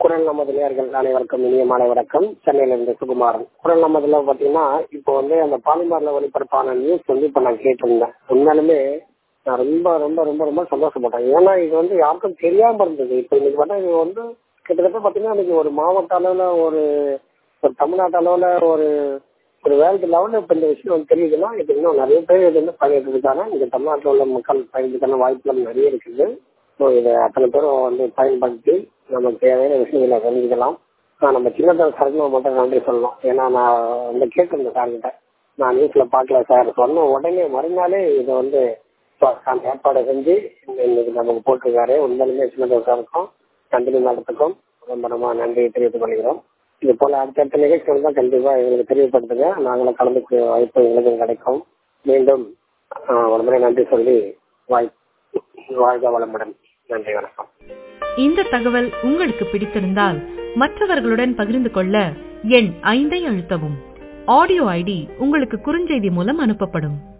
குரல் நமது நேர்கள் அனைவருக்கும் இனிய மாலை வணக்கம் சென்னையில இருந்து சுகுமாரன் குரல் நமதுல பாத்தீங்கன்னா இப்போ வந்து அந்த பாலிமர்ல ஒளிபரப்பான நியூஸ் வந்து இப்ப நான் கேட்டிருந்தேன் உண்மையாலுமே நான் ரொம்ப ரொம்ப ரொம்ப ரொம்ப சந்தோஷப்பட்டேன் ஏன்னா இது வந்து யாருக்கும் தெரியாம இருந்தது இப்போ இன்னைக்கு பார்த்தா இது வந்து கிட்டத்தட்ட பாத்தீங்கன்னா இன்னைக்கு ஒரு மாவட்ட அளவுல ஒரு ஒரு தமிழ்நாட்டு அளவுல ஒரு ஒரு வேர்ல்டு லெவலில் இப்போ இந்த விஷயம் வந்து தெரியுதுன்னா இது இன்னும் நிறைய பேர் இது வந்து பயன்படுறதுக்கான இங்க தமிழ்நாட்டில் உள்ள மக்கள் பயன்படுறதுக்கான வாய்ப்புகள் நிறைய இருக்குது ஸோ இதை அத்தனை பேரும் வந்து பயன்படுத்தி நமக்கு தேவையான விஷயங்களை தெரிஞ்சுக்கலாம் ஆஹ் நம்ம சின்னதாக சாருக்கு மட்டும் நன்றி சொல்லணும் ஏன்னா நான் வந்து கேட்டிருந்தேன் சார்கிட்ட நான் நியூஸ்ல பார்க்கல சார் சொன்ன உடனே மறுநாளே இதை வந்து அந்த ஏற்பாடு செஞ்சு இன்னைக்கு நமக்கு போட்டிருக்காரு உண்மையிலுமே சின்னதாக சாருக்கும் நன்றி நடத்துக்கும் ரொம்ப ரொம்ப நன்றியை தெரிவித்துக் கொள்கிறோம் இது போல அடுத்தடுத்த நிகழ்ச்சிகள் தான் கண்டிப்பா எங்களுக்கு தெரியப்படுத்துங்க நாங்களும் கலந்துக்க வாய்ப்பு எங்களுக்கும் கிடைக்கும் மீண்டும் ஆஹ் ஒரு முறை நன்றி சொல்லி வாய் வாழ்க வளமுடன் நன்றி வணக்கம் இந்த தகவல் உங்களுக்கு பிடித்திருந்தால் மற்றவர்களுடன் பகிர்ந்து கொள்ள எண் ஐந்தை அழுத்தவும் ஆடியோ ஐடி உங்களுக்கு குறுஞ்செய்தி மூலம் அனுப்பப்படும்